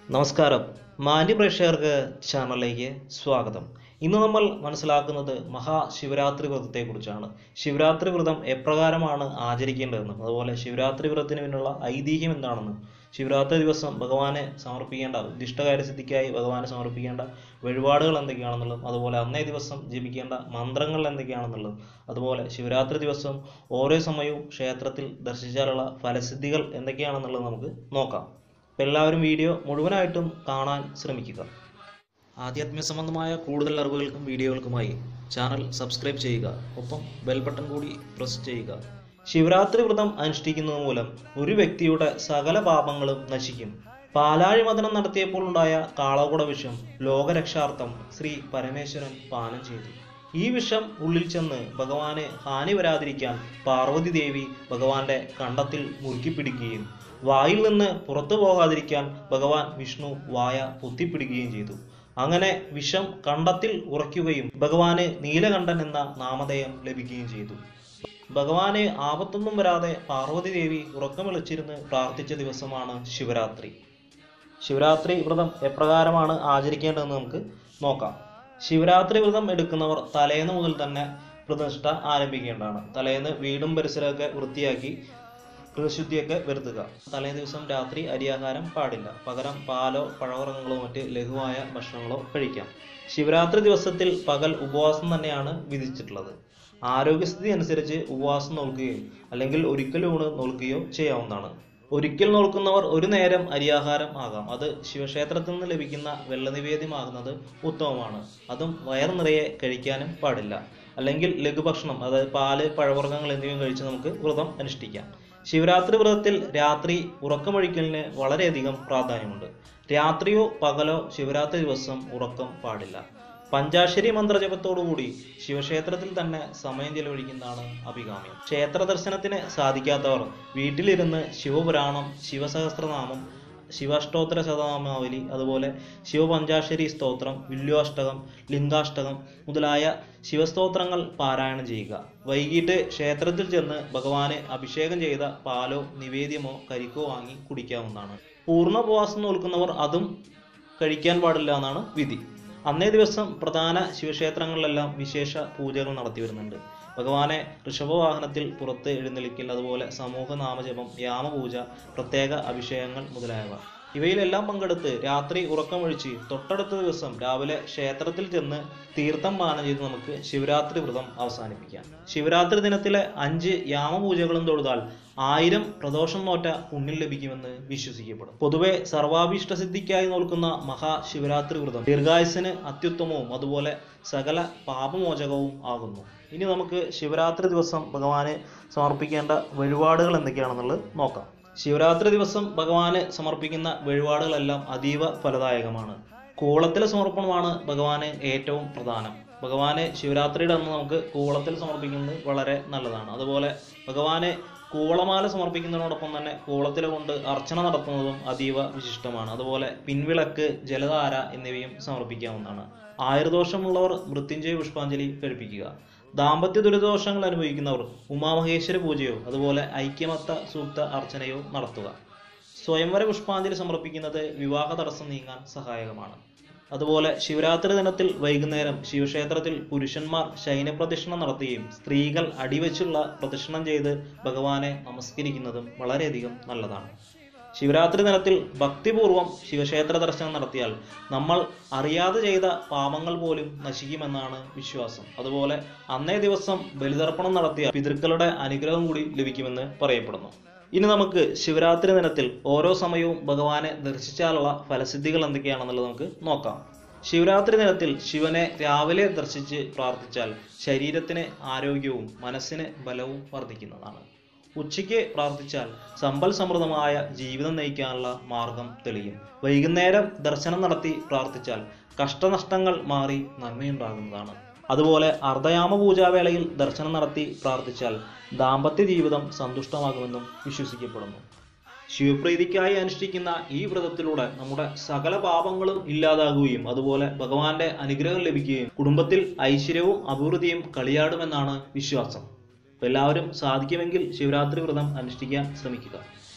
നമസ്കാരം മാന്യ പ്രേക്ഷകർക്ക് ചാനലിലേക്ക് സ്വാഗതം ഇന്ന് നമ്മൾ മനസ്സിലാക്കുന്നത് മഹാശിവരാത്രി വ്രതത്തെക്കുറിച്ചാണ് ശിവരാത്രി വ്രതം എപ്രകാരമാണ് ആചരിക്കേണ്ടതെന്നും അതുപോലെ ശിവരാത്രി വ്രതത്തിന് പിന്നുള്ള ഐതിഹ്യം എന്താണെന്നും ശിവരാത്രി ദിവസം ഭഗവാനെ സമർപ്പിക്കേണ്ട ഉദ്ദിഷ്ടകാര്യസിദ്ധിക്കായി ഭഗവാനെ സമർപ്പിക്കേണ്ട വഴിപാടുകൾ എന്തൊക്കെയാണെന്നുള്ളതും അതുപോലെ അന്നേ ദിവസം ജപിക്കേണ്ട മന്ത്രങ്ങൾ എന്തൊക്കെയാണെന്നുള്ളതും അതുപോലെ ശിവരാത്രി ദിവസം ഓരോ സമയവും ക്ഷേത്രത്തിൽ ദർശിച്ചാലുള്ള ഫലസിദ്ധികൾ എന്തൊക്കെയാണെന്നുള്ളത് നമുക്ക് നോക്കാം അപ്പോൾ എല്ലാവരും വീഡിയോ മുഴുവനായിട്ടും കാണാൻ ശ്രമിക്കുക ആധ്യാത്മിക സംബന്ധമായ കൂടുതൽ അറിവുകൾക്കും വീഡിയോകൾക്കുമായി ചാനൽ സബ്സ്ക്രൈബ് ചെയ്യുക ഒപ്പം ബെൽ ബട്ടൺ കൂടി പ്രസ് ചെയ്യുക ശിവരാത്രി വ്രതം അനുഷ്ഠിക്കുന്നത് മൂലം ഒരു വ്യക്തിയുടെ സകല പാപങ്ങളും നശിക്കും പാലാഴി മതനം നടത്തിയപ്പോൾ ഉണ്ടായ കാളകുട വിഷം ലോകരക്ഷാർത്ഥം ശ്രീ പരമേശ്വരൻ പാനം ചെയ്തു ഈ വിഷം ഉള്ളിൽ ചെന്ന് ഭഗവാനെ ഹാനി വരാതിരിക്കാൻ പാർവതി ദേവി ഭഗവാന്റെ കണ്ടത്തിൽ മുറുക്കി പിടിക്കുകയും വായിൽ നിന്ന് പുറത്തു പോകാതിരിക്കാൻ ഭഗവാൻ വിഷ്ണു വായ പൊത്തിപ്പിടിക്കുകയും ചെയ്തു അങ്ങനെ വിഷം കണ്ടത്തിൽ ഉറയ്ക്കുകയും ഭഗവാന് നീലകണ്ഠൻ എന്ന നാമധേയം ലഭിക്കുകയും ചെയ്തു ഭഗവാന് ആപത്തൊന്നും വരാതെ പാർവതി ദേവി ഉറക്കം വിളിച്ചിരുന്ന് പ്രാർത്ഥിച്ച ദിവസമാണ് ശിവരാത്രി ശിവരാത്രി വ്രതം എപ്രകാരമാണ് ആചരിക്കേണ്ടതെന്ന് നമുക്ക് നോക്കാം ശിവരാത്രി വ്രതം എടുക്കുന്നവർ തലേന്ന് മുതൽ തന്നെ വ്രതനിഷ്ഠ ആരംഭിക്കേണ്ടതാണ് തലേന്ന് വീടും പരിസരമൊക്കെ വൃത്തിയാക്കി ഗൃഹശുദ്ധിയൊക്കെ വരുത്തുക തലേ ദിവസം രാത്രി അരിയാഹാരം പാടില്ല പകരം പാലോ പഴവർഗ്ഗങ്ങളോ മറ്റ് ലഘുവായ ഭക്ഷണങ്ങളോ കഴിക്കാം ശിവരാത്രി ദിവസത്തിൽ പകൽ ഉപവാസം തന്നെയാണ് വിധിച്ചിട്ടുള്ളത് ആരോഗ്യസ്ഥിതി അനുസരിച്ച് ഉപവാസം നോക്കുകയും അല്ലെങ്കിൽ ഒരിക്കൽ ഊണ് നോക്കുകയോ ചെയ്യാവുന്നതാണ് ഒരിക്കൽ നോക്കുന്നവർ ഒരു നേരം അരിയാഹാരം ആകാം അത് ശിവക്ഷേത്രത്തിൽ നിന്ന് ലഭിക്കുന്ന വെള്ളനിവേദ്യമാകുന്നത് ഉത്തമമാണ് അതും വയർ നിറയെ കഴിക്കാനും പാടില്ല അല്ലെങ്കിൽ ലഘുഭക്ഷണം അതായത് പാല് പഴവർഗ്ഗങ്ങൾ എന്നിവയും കഴിച്ച് നമുക്ക് വ്രതം അനുഷ്ഠിക്കാം ശിവരാത്രി വ്രതത്തിൽ രാത്രി ഉറക്കമൊഴിക്കലിന് വളരെയധികം പ്രാധാന്യമുണ്ട് രാത്രിയോ പകലോ ശിവരാത്രി ദിവസം ഉറക്കം പാടില്ല പഞ്ചാക്ഷരി മന്ത്രജപത്തോടുകൂടി ശിവക്ഷേത്രത്തിൽ തന്നെ സമയം ചെലവഴിക്കുന്നതാണ് അഭികാമ്യം ക്ഷേത്ര ദർശനത്തിന് സാധിക്കാത്തവർ വീട്ടിലിരുന്ന് ശിവപുരാണം ശിവസഹസ്രനാമം ശിവാഷ്ടോത്തര ശതനാമാവലി അതുപോലെ ശിവപഞ്ചാക്ഷരി സ്തോത്രം വില്വാഷ്ടകം ലിംഗാഷ്ടകം മുതലായ ശിവസ്തോത്രങ്ങൾ പാരായണം ചെയ്യുക വൈകിട്ട് ക്ഷേത്രത്തിൽ ചെന്ന് ഭഗവാന് അഭിഷേകം ചെയ്ത പാലോ നിവേദ്യമോ കരിക്കോ വാങ്ങി കുടിക്കാവുന്നതാണ് പൂർണ്ണ ഉപവാസം നോൽക്കുന്നവർ അതും കഴിക്കാൻ പാടില്ല എന്നാണ് വിധി അന്നേ ദിവസം പ്രധാന ശിവക്ഷേത്രങ്ങളിലെല്ലാം വിശേഷ പൂജകൾ നടത്തി വരുന്നുണ്ട് ഭഗവാനെ ഋഷഭവാഹനത്തിൽ പുറത്ത് എഴുന്നള്ളിക്കൽ അതുപോലെ സമൂഹ നാമജപം യാമപൂജ പ്രത്യേക അഭിഷേകങ്ങൾ മുതലായവ ഇവയിലെല്ലാം പങ്കെടുത്ത് രാത്രി ഉറക്കമൊഴിച്ച് തൊട്ടടുത്ത ദിവസം രാവിലെ ക്ഷേത്രത്തിൽ ചെന്ന് തീർത്ഥം പാനം ചെയ്ത് നമുക്ക് ശിവരാത്രി വ്രതം അവസാനിപ്പിക്കാം ശിവരാത്രി ദിനത്തിലെ അഞ്ച് യാമപൂജകളും തൊഴുതാൽ ആയിരം പ്രദോഷം നോറ്റ പുണ്യം ലഭിക്കുമെന്ന് വിശ്വസിക്കപ്പെടും പൊതുവെ സർവാഭീഷ്ടസിദ്ധിക്കായി നോൽക്കുന്ന മഹാശിവരാത്രി വ്രതം ദീർഘായുസിന് അത്യുത്തമവും അതുപോലെ സകല പാപമോചകവും ആകുന്നു ഇനി നമുക്ക് ശിവരാത്രി ദിവസം ഭഗവാന് സമർപ്പിക്കേണ്ട വഴിപാടുകൾ എന്തൊക്കെയാണെന്നുള്ളത് നോക്കാം ശിവരാത്രി ദിവസം ഭഗവാന് സമർപ്പിക്കുന്ന വഴിപാടുകളെല്ലാം അതീവ ഫലദായകമാണ് കൂളത്തിലെ സമർപ്പണമാണ് ഭഗവാന് ഏറ്റവും പ്രധാനം ഭഗവാന് ശിവരാത്രിയുടെ അന്ന് നമുക്ക് കൂളത്തിൽ സമർപ്പിക്കുന്നത് വളരെ നല്ലതാണ് അതുപോലെ ഭഗവാന് കൂളമാല സമർപ്പിക്കുന്നതിനോടൊപ്പം തന്നെ കൂളത്തില കൊണ്ട് അർച്ചന നടത്തുന്നതും അതീവ വിശിഷ്ടമാണ് അതുപോലെ പിൻവിളക്ക് ജലധാര എന്നിവയും സമർപ്പിക്കാവുന്നതാണ് ആയുർദോഷമുള്ളവർ മൃത്യുഞ്ജയ പുഷ്പാഞ്ജലി കഴിപ്പിക്കുക ദാമ്പത്യ ദുരിതദോഷങ്ങൾ അനുഭവിക്കുന്നവർ ഉമാമഹേശ്വര പൂജയോ അതുപോലെ ഐക്യമത്ത സൂക്ത അർച്ചനയോ നടത്തുക സ്വയംവര പുഷ്പാഞ്ജലി സമർപ്പിക്കുന്നത് വിവാഹ തടസ്സം നീങ്ങാൻ സഹായകമാണ് അതുപോലെ ശിവരാത്രി ദിനത്തിൽ വൈകുന്നേരം ശിവക്ഷേത്രത്തിൽ പുരുഷന്മാർ ശയനപ്രദക്ഷിണം നടത്തുകയും സ്ത്രീകൾ അടിവെച്ചുള്ള പ്രദക്ഷിണം ചെയ്ത് ഭഗവാനെ നമസ്കരിക്കുന്നതും വളരെയധികം നല്ലതാണ് ശിവരാത്രി ദിനത്തിൽ ഭക്തിപൂർവം ശിവക്ഷേത്ര ദർശനം നടത്തിയാൽ നമ്മൾ അറിയാതെ ചെയ്ത പാപങ്ങൾ പോലും നശിക്കുമെന്നാണ് വിശ്വാസം അതുപോലെ അന്നേ ദിവസം ബലിതർപ്പണം നടത്തിയ പിതൃക്കളുടെ അനുഗ്രഹം കൂടി ലഭിക്കുമെന്ന് പറയപ്പെടുന്നു ഇനി നമുക്ക് ശിവരാത്രി ദിനത്തിൽ ഓരോ സമയവും ഭഗവാനെ ദർശിച്ചാലുള്ള ഫലസിദ്ധികൾ എന്തൊക്കെയാണെന്നുള്ളത് നമുക്ക് നോക്കാം ശിവരാത്രി ദിനത്തിൽ ശിവനെ രാവിലെ ദർശിച്ച് പ്രാർത്ഥിച്ചാൽ ശരീരത്തിന് ആരോഗ്യവും മനസ്സിന് ബലവും വർദ്ധിക്കുന്നതാണ് ഉച്ചയ്ക്ക് പ്രാർത്ഥിച്ചാൽ സമ്പൽ സമൃദ്ധമായ ജീവിതം നയിക്കാനുള്ള മാർഗം തെളിയും വൈകുന്നേരം ദർശനം നടത്തി പ്രാർത്ഥിച്ചാൽ കഷ്ടനഷ്ടങ്ങൾ മാറി നന്മയുണ്ടാകുന്നതാണ് അതുപോലെ അർദ്ധയാമ പൂജാവേളയിൽ ദർശനം നടത്തി പ്രാർത്ഥിച്ചാൽ ദാമ്പത്യ ജീവിതം സന്തുഷ്ടമാകുമെന്നും വിശ്വസിക്കപ്പെടുന്നു ശിവപ്രീതിക്കായി അനുഷ്ഠിക്കുന്ന ഈ വ്രതത്തിലൂടെ നമ്മുടെ സകല പാപങ്ങളും ഇല്ലാതാകുകയും അതുപോലെ ഭഗവാന്റെ അനുഗ്രഹം ലഭിക്കുകയും കുടുംബത്തിൽ ഐശ്വര്യവും അഭിവൃദ്ധിയും കളിയാടുമെന്നാണ് വിശ്വാസം അപ്പോൾ എല്ലാവരും സാധിക്കുമെങ്കിൽ ശിവരാത്രി വ്രതം അനുഷ്ഠിക്കാൻ ശ്രമിക്കുക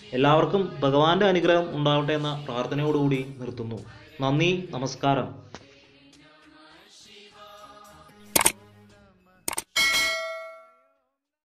എല്ലാവർക്കും ഭഗവാന്റെ അനുഗ്രഹം ഉണ്ടാവട്ടെ എന്ന പ്രാർത്ഥനയോടുകൂടി നിർത്തുന്നു നന്ദി നമസ്കാരം